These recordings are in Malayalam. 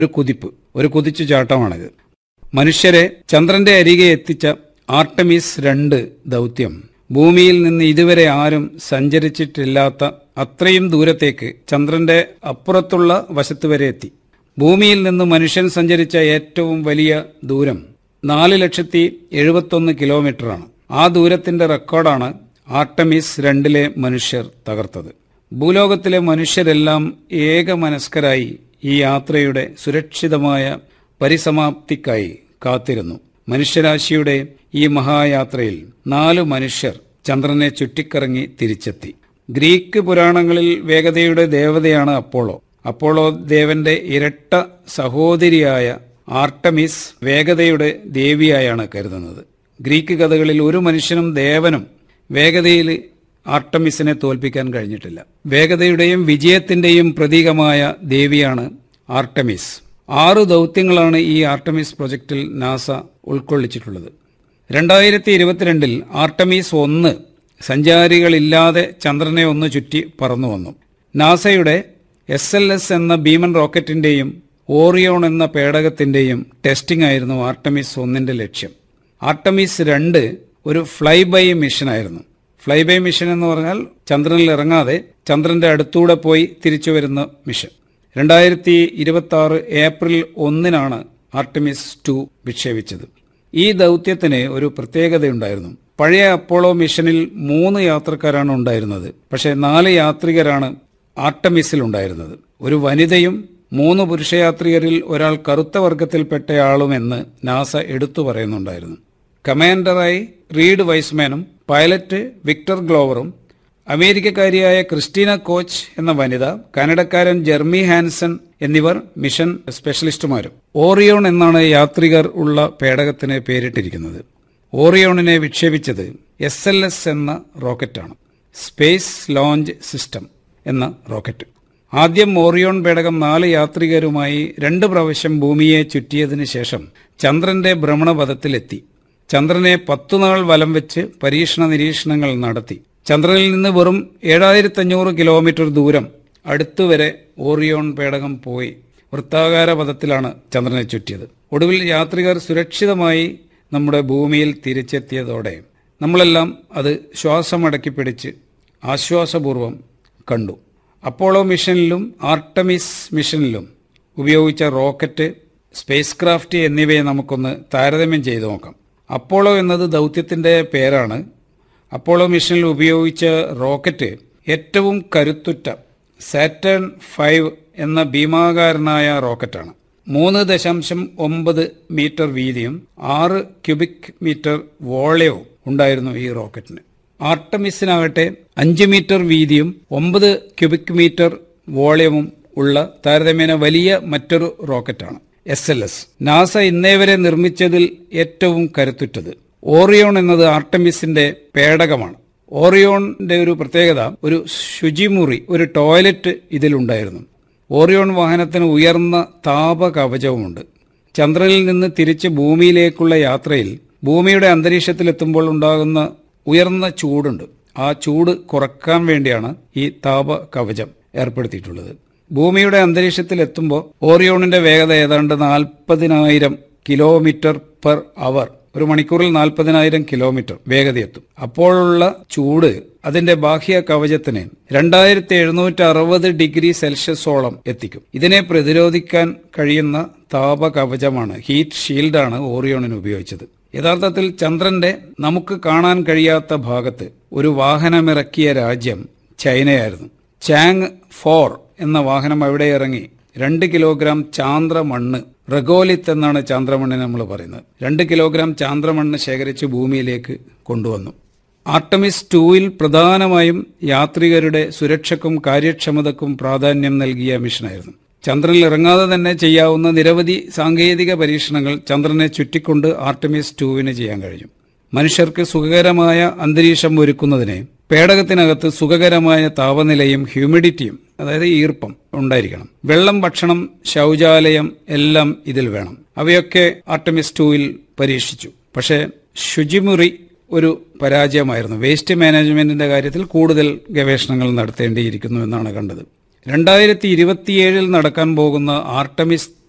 ഒരു കുതിപ്പ് ഒരു കുതിച്ചു ചാട്ടമാണിത് മനുഷ്യരെ ചന്ദ്രന്റെ അരികെ എത്തിച്ച ആർട്ടമിസ് രണ്ട് ദൗത്യം ഭൂമിയിൽ നിന്ന് ഇതുവരെ ആരും സഞ്ചരിച്ചിട്ടില്ലാത്ത അത്രയും ദൂരത്തേക്ക് ചന്ദ്രന്റെ അപ്പുറത്തുള്ള വശത്ത് വരെ എത്തി ഭൂമിയിൽ നിന്ന് മനുഷ്യൻ സഞ്ചരിച്ച ഏറ്റവും വലിയ ദൂരം നാല് ലക്ഷത്തി എഴുപത്തൊന്ന് കിലോമീറ്ററാണ് ആ ദൂരത്തിന്റെ റെക്കോർഡാണ് ആർട്ടമിസ് രണ്ടിലെ മനുഷ്യർ തകർത്തത് ഭൂലോകത്തിലെ മനുഷ്യരെല്ലാം ഏകമനസ്കരായി ഈ യാത്രയുടെ സുരക്ഷിതമായ പരിസമാപ്തിക്കായി കാത്തിരുന്നു മനുഷ്യരാശിയുടെ ഈ മഹായാത്രയിൽ നാല് മനുഷ്യർ ചന്ദ്രനെ ചുറ്റിക്കറങ്ങി തിരിച്ചെത്തി ഗ്രീക്ക് പുരാണങ്ങളിൽ വേഗതയുടെ ദേവതയാണ് അപ്പോളോ അപ്പോളോ ദേവന്റെ ഇരട്ട സഹോദരിയായ ആർട്ടമിസ് വേഗതയുടെ ദേവിയായാണ് കരുതുന്നത് ഗ്രീക്ക് കഥകളിൽ ഒരു മനുഷ്യനും ദേവനും വേഗതയിൽ ആർട്ടമിസിനെ തോൽപ്പിക്കാൻ കഴിഞ്ഞിട്ടില്ല വേഗതയുടെയും വിജയത്തിന്റെയും പ്രതീകമായ ദേവിയാണ് ആർട്ടമിസ് ആറ് ദൗത്യങ്ങളാണ് ഈ ആർട്ടമിസ് പ്രൊജക്ടിൽ നാസ ഉൾക്കൊള്ളിച്ചിട്ടുള്ളത് രണ്ടായിരത്തി ഇരുപത്തിരണ്ടിൽ ആർട്ടമീസ് ഒന്ന് സഞ്ചാരികളില്ലാതെ ചന്ദ്രനെ ഒന്ന് ചുറ്റി പറന്നു വന്നു നാസയുടെ എസ് എൽ എസ് എന്ന ഭീമൻ റോക്കറ്റിന്റെയും ഓറിയോൺ എന്ന പേടകത്തിന്റെയും ടെസ്റ്റിംഗ് ആയിരുന്നു ആർട്ടമിസ് ഒന്നിന്റെ ലക്ഷ്യം ആർട്ടമിസ് രണ്ട് ഒരു ഫ്ലൈ ബൈ മിഷനായിരുന്നു ഫ്ലൈ ബൈ മിഷൻ എന്ന് പറഞ്ഞാൽ ചന്ദ്രനിൽ ഇറങ്ങാതെ ചന്ദ്രന്റെ അടുത്തൂടെ പോയി തിരിച്ചു വരുന്ന മിഷൻ രണ്ടായിരത്തി ഇരുപത്തി ആറ് ഏപ്രിൽ ഒന്നിനാണ് ആർട്ടമിസ് ടു വിക്ഷേപിച്ചത് ഈ ദൗത്യത്തിന് ഒരു പ്രത്യേകതയുണ്ടായിരുന്നു പഴയ അപ്പോളോ മിഷനിൽ മൂന്ന് യാത്രക്കാരാണ് ഉണ്ടായിരുന്നത് പക്ഷേ നാല് യാത്രികരാണ് ആർട്ടമിസിൽ ഉണ്ടായിരുന്നത് ഒരു വനിതയും മൂന്ന് പുരുഷയാത്രികരിൽ ഒരാൾ കറുത്ത വർഗത്തിൽപ്പെട്ടയാളുമെന്ന് നാസ എടുത്തു പറയുന്നുണ്ടായിരുന്നു കമാൻഡറായി റീഡ് വൈസ്മാനും പൈലറ്റ് വിക്ടർ ഗ്ലോവറും അമേരിക്കക്കാരിയായ ക്രിസ്റ്റീന കോച്ച് എന്ന വനിത കാനഡക്കാരൻ ജെർമി ഹാൻസൺ എന്നിവർ മിഷൻ സ്പെഷ്യലിസ്റ്റുമാരും ഓറിയോൺ എന്നാണ് യാത്രികർ ഉള്ള പേടകത്തിന് പേരിട്ടിരിക്കുന്നത് ഓറിയോണിനെ വിക്ഷേപിച്ചത് എസ് എൽ എസ് എന്ന റോക്കറ്റാണ് സ്പേസ് ലോഞ്ച് സിസ്റ്റം എന്ന റോക്കറ്റ് ആദ്യം ഓറിയോൺ പേടകം നാല് യാത്രികരുമായി രണ്ട് പ്രാവശ്യം ഭൂമിയെ ചുറ്റിയതിനു ശേഷം ചന്ദ്രന്റെ ഭ്രമണപഥത്തിലെത്തി ചന്ദ്രനെ പത്തുനാൾ വലം വെച്ച് പരീക്ഷണ നിരീക്ഷണങ്ങൾ നടത്തി ചന്ദ്രനിൽ നിന്ന് വെറും ഏഴായിരത്തഞ്ഞൂറ് കിലോമീറ്റർ ദൂരം അടുത്തുവരെ ഓറിയോൺ പേടകം പോയി വൃത്താകാര പഥത്തിലാണ് ചന്ദ്രനെ ചുറ്റിയത് ഒടുവിൽ യാത്രികർ സുരക്ഷിതമായി നമ്മുടെ ഭൂമിയിൽ തിരിച്ചെത്തിയതോടെ നമ്മളെല്ലാം അത് ശ്വാസമടക്കി പിടിച്ച് ആശ്വാസപൂർവം കണ്ടു അപ്പോളോ മിഷനിലും ആർട്ടമിസ് മിഷനിലും ഉപയോഗിച്ച റോക്കറ്റ് സ്പേസ് ക്രാഫ്റ്റ് എന്നിവയെ നമുക്കൊന്ന് താരതമ്യം ചെയ്തു നോക്കാം അപ്പോളോ എന്നത് ദൗത്യത്തിന്റെ പേരാണ് അപ്പോളോ മിഷനിൽ ഉപയോഗിച്ച റോക്കറ്റ് ഏറ്റവും കരുത്തുറ്റ സാറ്റേൺ ഫൈവ് എന്ന ഭീമാകാരനായ റോക്കറ്റാണ് മൂന്ന് ദശാംശം ഒമ്പത് മീറ്റർ വീതിയും ആറ് ക്യൂബിക് മീറ്റർ വോളയവും ഉണ്ടായിരുന്നു ഈ റോക്കറ്റിന് ആർട്ടമിസിനാകട്ടെ അഞ്ച് മീറ്റർ വീതിയും ഒമ്പത് ക്യൂബിക് മീറ്റർ വോളിയവും ഉള്ള താരതമ്യേന വലിയ മറ്റൊരു റോക്കറ്റാണ് എസ് എൽ എസ് നാസ ഇന്നേ വരെ നിർമ്മിച്ചതിൽ ഏറ്റവും കരുത്തുറ്റത് ഓറിയോൺ എന്നത് ആർട്ടമിസിന്റെ പേടകമാണ് ഓറിയോണിന്റെ ഒരു പ്രത്യേകത ഒരു ശുചിമുറി ഒരു ടോയ്ലറ്റ് ഇതിലുണ്ടായിരുന്നു ഓറിയോൺ വാഹനത്തിന് ഉയർന്ന താപകവചവുമുണ്ട് ചന്ദ്രനിൽ നിന്ന് തിരിച്ച് ഭൂമിയിലേക്കുള്ള യാത്രയിൽ ഭൂമിയുടെ അന്തരീക്ഷത്തിലെത്തുമ്പോൾ ഉണ്ടാകുന്ന ഉയർന്ന ചൂടുണ്ട് ആ ചൂട് കുറക്കാൻ വേണ്ടിയാണ് ഈ താപ കവചം ഏർപ്പെടുത്തിയിട്ടുള്ളത് ഭൂമിയുടെ അന്തരീക്ഷത്തിൽ എത്തുമ്പോൾ ഓറിയോണിന്റെ വേഗത ഏതാണ്ട് നാൽപ്പതിനായിരം കിലോമീറ്റർ പെർ അവർ ഒരു മണിക്കൂറിൽ നാൽപ്പതിനായിരം കിലോമീറ്റർ വേഗതയെത്തും അപ്പോഴുള്ള ചൂട് അതിന്റെ ബാഹ്യ കവചത്തിന് രണ്ടായിരത്തി എഴുന്നൂറ്റി അറുപത് ഡിഗ്രി സെൽഷ്യസോളം എത്തിക്കും ഇതിനെ പ്രതിരോധിക്കാൻ കഴിയുന്ന താപ കവചമാണ് ഹീറ്റ് ഷീൽഡാണ് ഓറിയോണിന് ഉപയോഗിച്ചത് യഥാർത്ഥത്തിൽ ചന്ദ്രന്റെ നമുക്ക് കാണാൻ കഴിയാത്ത ഭാഗത്ത് ഒരു വാഹനമിറക്കിയ രാജ്യം ചൈനയായിരുന്നു ചാങ് ഫോർ എന്ന വാഹനം അവിടെ ഇറങ്ങി രണ്ട് കിലോഗ്രാം ചാന്ദ്ര മണ്ണ് റഗോലിത്ത് എന്നാണ് ചാന്ദ്രമണ്ണിനെ നമ്മൾ പറയുന്നത് രണ്ട് കിലോഗ്രാം ചാന്ദ്രമണ്ണ് ശേഖരിച്ച് ഭൂമിയിലേക്ക് കൊണ്ടുവന്നു ആർട്ടമിസ് ടൂവിൽ പ്രധാനമായും യാത്രികരുടെ സുരക്ഷയ്ക്കും കാര്യക്ഷമതക്കും പ്രാധാന്യം നൽകിയ മിഷനായിരുന്നു ചന്ദ്രനിൽ ഇറങ്ങാതെ തന്നെ ചെയ്യാവുന്ന നിരവധി സാങ്കേതിക പരീക്ഷണങ്ങൾ ചന്ദ്രനെ ചുറ്റിക്കൊണ്ട് ആർട്ടമിസ് ടൂവിന് ചെയ്യാൻ കഴിഞ്ഞു മനുഷ്യർക്ക് സുഖകരമായ അന്തരീക്ഷം ഒരുക്കുന്നതിന് പേടകത്തിനകത്ത് സുഖകരമായ താപനിലയും ഹ്യൂമിഡിറ്റിയും അതായത് ഈർപ്പം ഉണ്ടായിരിക്കണം വെള്ളം ഭക്ഷണം ശൗചാലയം എല്ലാം ഇതിൽ വേണം അവയൊക്കെ ആർട്ടമിസ് ടൂവിൽ പരീക്ഷിച്ചു പക്ഷേ ശുചിമുറി ഒരു പരാജയമായിരുന്നു വേസ്റ്റ് മാനേജ്മെന്റിന്റെ കാര്യത്തിൽ കൂടുതൽ ഗവേഷണങ്ങൾ നടത്തേണ്ടിയിരിക്കുന്നു എന്നാണ് കണ്ടത് രണ്ടായിരത്തി ഇരുപത്തിയേഴിൽ നടക്കാൻ പോകുന്ന ആർട്ടമിസ്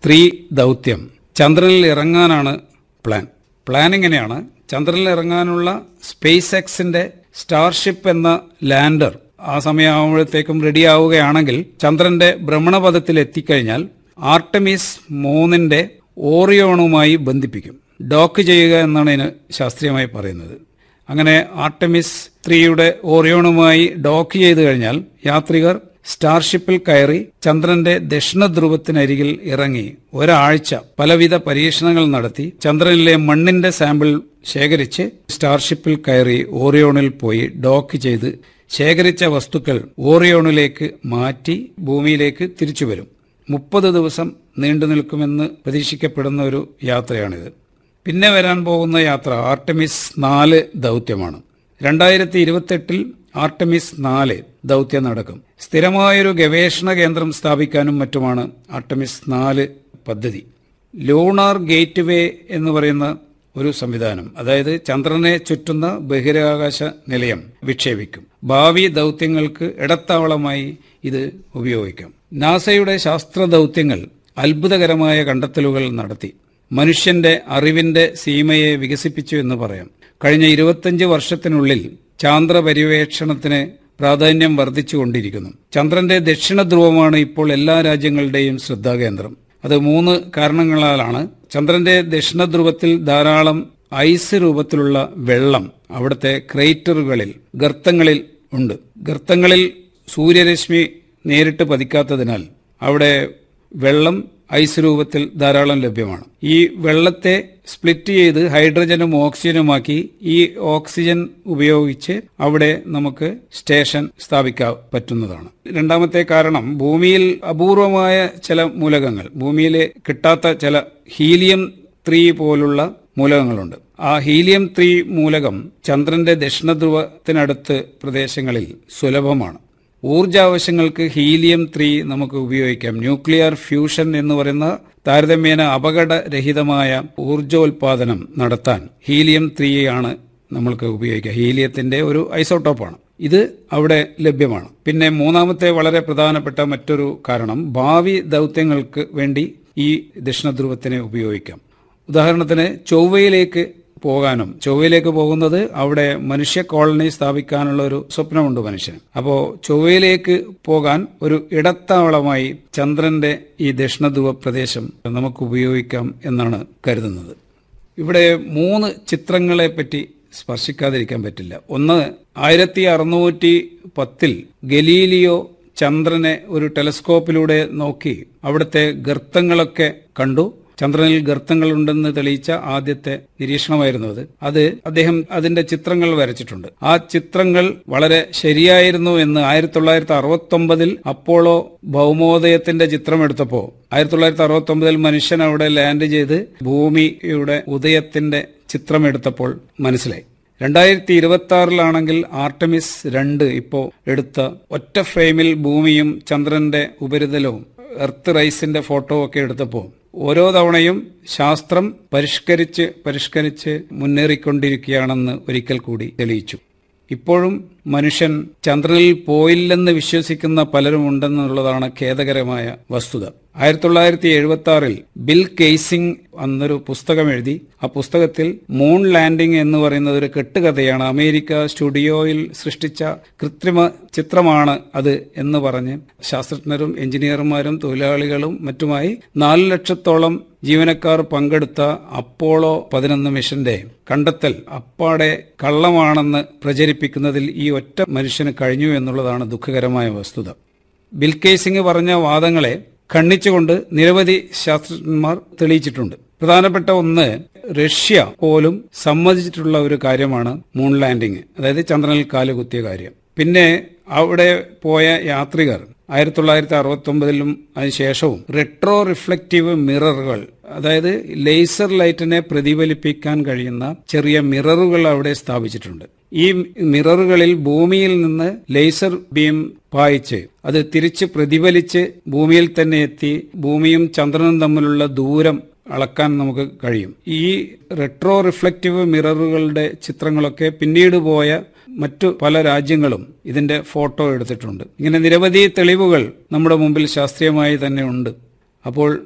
ത്രീ ദൗത്യം ചന്ദ്രനിൽ ഇറങ്ങാനാണ് പ്ലാൻ പ്ലാൻ ഇങ്ങനെയാണ് ചന്ദ്രനിൽ ഇറങ്ങാനുള്ള സ്പേസ് എക്സിന്റെ സ്റ്റാർഷിപ്പ് എന്ന ലാൻഡർ ആ സമയമാകുമ്പോഴത്തേക്കും റെഡി ആവുകയാണെങ്കിൽ ചന്ദ്രന്റെ ഭ്രമണപഥത്തിൽ എത്തിക്കഴിഞ്ഞാൽ ആർട്ടമിസ് മൂന്നിന്റെ ഓറിയോണുമായി ബന്ധിപ്പിക്കും ഡോക്ക് ചെയ്യുക എന്നാണ് ഇതിന് ശാസ്ത്രീയമായി പറയുന്നത് അങ്ങനെ ആർട്ടമിസ് ത്രീയുടെ ഓറിയോണുമായി ഡോക്ക് ചെയ്തു കഴിഞ്ഞാൽ യാത്രികർ സ്റ്റാർഷിപ്പിൽ കയറി ചന്ദ്രന്റെ ദക്ഷിണ ധ്രുവത്തിനരികിൽ ഇറങ്ങി ഒരാഴ്ച പലവിധ പരീക്ഷണങ്ങൾ നടത്തി ചന്ദ്രനിലെ മണ്ണിന്റെ സാമ്പിൾ ശേഖരിച്ച് സ്റ്റാർഷിപ്പിൽ കയറി ഓറിയോണിൽ പോയി ഡോക്ക് ചെയ്ത് ശേഖരിച്ച വസ്തുക്കൾ ഓറിയോണിലേക്ക് മാറ്റി ഭൂമിയിലേക്ക് തിരിച്ചു വരും മുപ്പത് ദിവസം നീണ്ടു നിൽക്കുമെന്ന് പ്രതീക്ഷിക്കപ്പെടുന്ന ഒരു യാത്രയാണിത് പിന്നെ വരാൻ പോകുന്ന യാത്ര ആർട്ടമിസ് നാല് ദൗത്യമാണ് രണ്ടായിരത്തി ഇരുപത്തെട്ടിൽ ആർട്ടമിസ് നാല് ദൗത്യം നടക്കും സ്ഥിരമായൊരു ഗവേഷണ കേന്ദ്രം സ്ഥാപിക്കാനും മറ്റുമാണ് ആർട്ടമിസ് നാല് പദ്ധതി ലൂണാർ ഗേറ്റ് വേ എന്ന് പറയുന്ന ഒരു സംവിധാനം അതായത് ചന്ദ്രനെ ചുറ്റുന്ന ബഹിരാകാശ നിലയം വിക്ഷേപിക്കും ഭാവി ദൗത്യങ്ങൾക്ക് ഇടത്താവളമായി ഇത് ഉപയോഗിക്കാം നാസയുടെ ശാസ്ത്ര ദൗത്യങ്ങൾ അത്ഭുതകരമായ കണ്ടെത്തലുകൾ നടത്തി മനുഷ്യന്റെ അറിവിന്റെ സീമയെ വികസിപ്പിച്ചു എന്ന് പറയാം കഴിഞ്ഞ ഇരുപത്തിയഞ്ച് വർഷത്തിനുള്ളിൽ ചാന്ദ്ര പര്യവേക്ഷണത്തിന് പ്രാധാന്യം വർദ്ധിച്ചുകൊണ്ടിരിക്കുന്നു ചന്ദ്രന്റെ ദക്ഷിണ ധ്രുവമാണ് ഇപ്പോൾ എല്ലാ രാജ്യങ്ങളുടെയും ശ്രദ്ധാകേന്ദ്രം അത് മൂന്ന് കാരണങ്ങളാലാണ് ചന്ദ്രന്റെ ദക്ഷിണ ധ്രുവത്തിൽ ധാരാളം ഐസ് രൂപത്തിലുള്ള വെള്ളം അവിടുത്തെ ക്രേറ്ററുകളിൽ ഗർത്തങ്ങളിൽ ഉണ്ട് ഗർത്തങ്ങളിൽ സൂര്യരശ്മി നേരിട്ട് പതിക്കാത്തതിനാൽ അവിടെ വെള്ളം ഐസ് രൂപത്തിൽ ധാരാളം ലഭ്യമാണ് ഈ വെള്ളത്തെ സ്പ്ലിറ്റ് ചെയ്ത് ഹൈഡ്രജനും ഓക്സിജനുമാക്കി ഈ ഓക്സിജൻ ഉപയോഗിച്ച് അവിടെ നമുക്ക് സ്റ്റേഷൻ സ്ഥാപിക്കാൻ പറ്റുന്നതാണ് രണ്ടാമത്തെ കാരണം ഭൂമിയിൽ അപൂർവമായ ചില മൂലകങ്ങൾ ഭൂമിയിൽ കിട്ടാത്ത ചില ഹീലിയം ത്രീ പോലുള്ള മൂലകങ്ങളുണ്ട് ആ ഹീലിയം ത്രീ മൂലകം ചന്ദ്രന്റെ ദക്ഷിണധ്രുവത്തിനടുത്ത് പ്രദേശങ്ങളിൽ സുലഭമാണ് ഊർജാവശ്യങ്ങൾക്ക് ഹീലിയം ത്രീ നമുക്ക് ഉപയോഗിക്കാം ന്യൂക്ലിയർ ഫ്യൂഷൻ എന്ന് പറയുന്ന താരതമ്യേന അപകടരഹിതമായ ഊർജോൽപാദനം നടത്താൻ ഹീലിയം ത്രീ ആണ് നമ്മൾക്ക് ഉപയോഗിക്കുക ഹീലിയത്തിന്റെ ഒരു ഐസോട്ടോപ്പാണ് ഇത് അവിടെ ലഭ്യമാണ് പിന്നെ മൂന്നാമത്തെ വളരെ പ്രധാനപ്പെട്ട മറ്റൊരു കാരണം ഭാവി ദൗത്യങ്ങൾക്ക് വേണ്ടി ഈ ദക്ഷിണധ്രുവത്തിനെ ഉപയോഗിക്കാം ഉദാഹരണത്തിന് ചൊവ്വയിലേക്ക് പോകാനും ചൊവ്വയിലേക്ക് പോകുന്നത് അവിടെ മനുഷ്യ കോളനി സ്ഥാപിക്കാനുള്ള ഒരു സ്വപ്നമുണ്ട് മനുഷ്യന് അപ്പോ ചൊവ്വയിലേക്ക് പോകാൻ ഒരു ഇടത്താവളമായി ചന്ദ്രന്റെ ഈ ദക്ഷിണധ്രുവ പ്രദേശം നമുക്ക് ഉപയോഗിക്കാം എന്നാണ് കരുതുന്നത് ഇവിടെ മൂന്ന് ചിത്രങ്ങളെ പറ്റി സ്പർശിക്കാതിരിക്കാൻ പറ്റില്ല ഒന്ന് ആയിരത്തി അറുന്നൂറ്റി പത്തിൽ ഗലീലിയോ ചന്ദ്രനെ ഒരു ടെലസ്കോപ്പിലൂടെ നോക്കി അവിടുത്തെ ഗർത്തങ്ങളൊക്കെ കണ്ടു ചന്ദ്രനിൽ ഗർത്തങ്ങളുണ്ടെന്ന് തെളിയിച്ച ആദ്യത്തെ നിരീക്ഷണമായിരുന്നു അത് അത് അദ്ദേഹം അതിന്റെ ചിത്രങ്ങൾ വരച്ചിട്ടുണ്ട് ആ ചിത്രങ്ങൾ വളരെ ശരിയായിരുന്നു എന്ന് ആയിരത്തി തൊള്ളായിരത്തി അറുപത്തി ഒമ്പതിൽ അപ്പോളോ ഭൗമോദയത്തിന്റെ ചിത്രം എടുത്തപ്പോ ആയിരത്തി തൊള്ളായിരത്തി അറുപത്തി ഒമ്പതിൽ മനുഷ്യൻ അവിടെ ലാൻഡ് ചെയ്ത് ഭൂമിയുടെ ഉദയത്തിന്റെ ചിത്രം എടുത്തപ്പോൾ മനസ്സിലായി രണ്ടായിരത്തി ഇരുപത്തി ആറിലാണെങ്കിൽ ആർട്ടമിസ് രണ്ട് ഇപ്പോ എടുത്ത ഒറ്റ ഫ്രെയിമിൽ ഭൂമിയും ചന്ദ്രന്റെ ഉപരിതലവും എർത്ത് റൈസിന്റെ ഫോട്ടോ ഒക്കെ എടുത്തപ്പോൾ ഓരോ തവണയും ശാസ്ത്രം പരിഷ്കരിച്ച് പരിഷ്കരിച്ച് മുന്നേറിക്കൊണ്ടിരിക്കുകയാണെന്ന് ഒരിക്കൽ കൂടി തെളിയിച്ചു ഇപ്പോഴും മനുഷ്യൻ ചന്ദ്രനിൽ പോയില്ലെന്ന് വിശ്വസിക്കുന്ന പലരും ഉണ്ടെന്നുള്ളതാണ് ഖേദകരമായ വസ്തുത ആയിരത്തി തൊള്ളായിരത്തി എഴുപത്തി ആറിൽ ബിൽ കെയ്സിംഗ് അന്നൊരു പുസ്തകം എഴുതി ആ പുസ്തകത്തിൽ മൂൺ ലാൻഡിംഗ് എന്ന് പറയുന്നത് ഒരു കെട്ടുകഥയാണ് അമേരിക്ക സ്റ്റുഡിയോയിൽ സൃഷ്ടിച്ച കൃത്രിമ ചിത്രമാണ് അത് എന്ന് പറഞ്ഞ് ശാസ്ത്രജ്ഞരും എഞ്ചിനീയർമാരും തൊഴിലാളികളും മറ്റുമായി നാല് ലക്ഷത്തോളം ജീവനക്കാർ പങ്കെടുത്ത അപ്പോളോ പതിനൊന്ന് മിഷന്റെ കണ്ടെത്തൽ അപ്പാടെ കള്ളമാണെന്ന് പ്രചരിപ്പിക്കുന്നതിൽ ഈ ഒറ്റ മനുഷ്യന് കഴിഞ്ഞു എന്നുള്ളതാണ് ദുഃഖകരമായ വസ്തുത ബിൽ കേസിംഗ് പറഞ്ഞ വാദങ്ങളെ ഖണ്ഡിച്ചുകൊണ്ട് നിരവധി ശാസ്ത്രജ്ഞന്മാർ തെളിയിച്ചിട്ടുണ്ട് പ്രധാനപ്പെട്ട ഒന്ന് റഷ്യ പോലും സമ്മതിച്ചിട്ടുള്ള ഒരു കാര്യമാണ് മൂൺ ലാൻഡിംഗ് അതായത് ചന്ദ്രനിൽ കാലുകുത്തിയ കാര്യം പിന്നെ അവിടെ പോയ യാത്രികർ ആയിരത്തി തൊള്ളായിരത്തി അറുപത്തി ഒമ്പതിലും അതിനുശേഷവും റെട്രോ റിഫ്ലക്റ്റീവ് മിററുകൾ അതായത് ലേസർ ലൈറ്റിനെ പ്രതിഫലിപ്പിക്കാൻ കഴിയുന്ന ചെറിയ മിററുകൾ അവിടെ സ്ഥാപിച്ചിട്ടുണ്ട് ഈ മിററുകളിൽ ഭൂമിയിൽ നിന്ന് ലേസർ ബീം പായിച്ച് അത് തിരിച്ച് പ്രതിഫലിച്ച് ഭൂമിയിൽ തന്നെ എത്തി ഭൂമിയും ചന്ദ്രനും തമ്മിലുള്ള ദൂരം അളക്കാൻ നമുക്ക് കഴിയും ഈ റെട്രോ റിഫ്ലക്റ്റീവ് മിററുകളുടെ ചിത്രങ്ങളൊക്കെ പിന്നീട് പോയ മറ്റു പല രാജ്യങ്ങളും ഇതിന്റെ ഫോട്ടോ എടുത്തിട്ടുണ്ട് ഇങ്ങനെ നിരവധി തെളിവുകൾ നമ്മുടെ മുമ്പിൽ ശാസ്ത്രീയമായി തന്നെ ഉണ്ട് അപ്പോൾ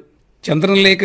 ചന്ദ്രനിലേക്ക്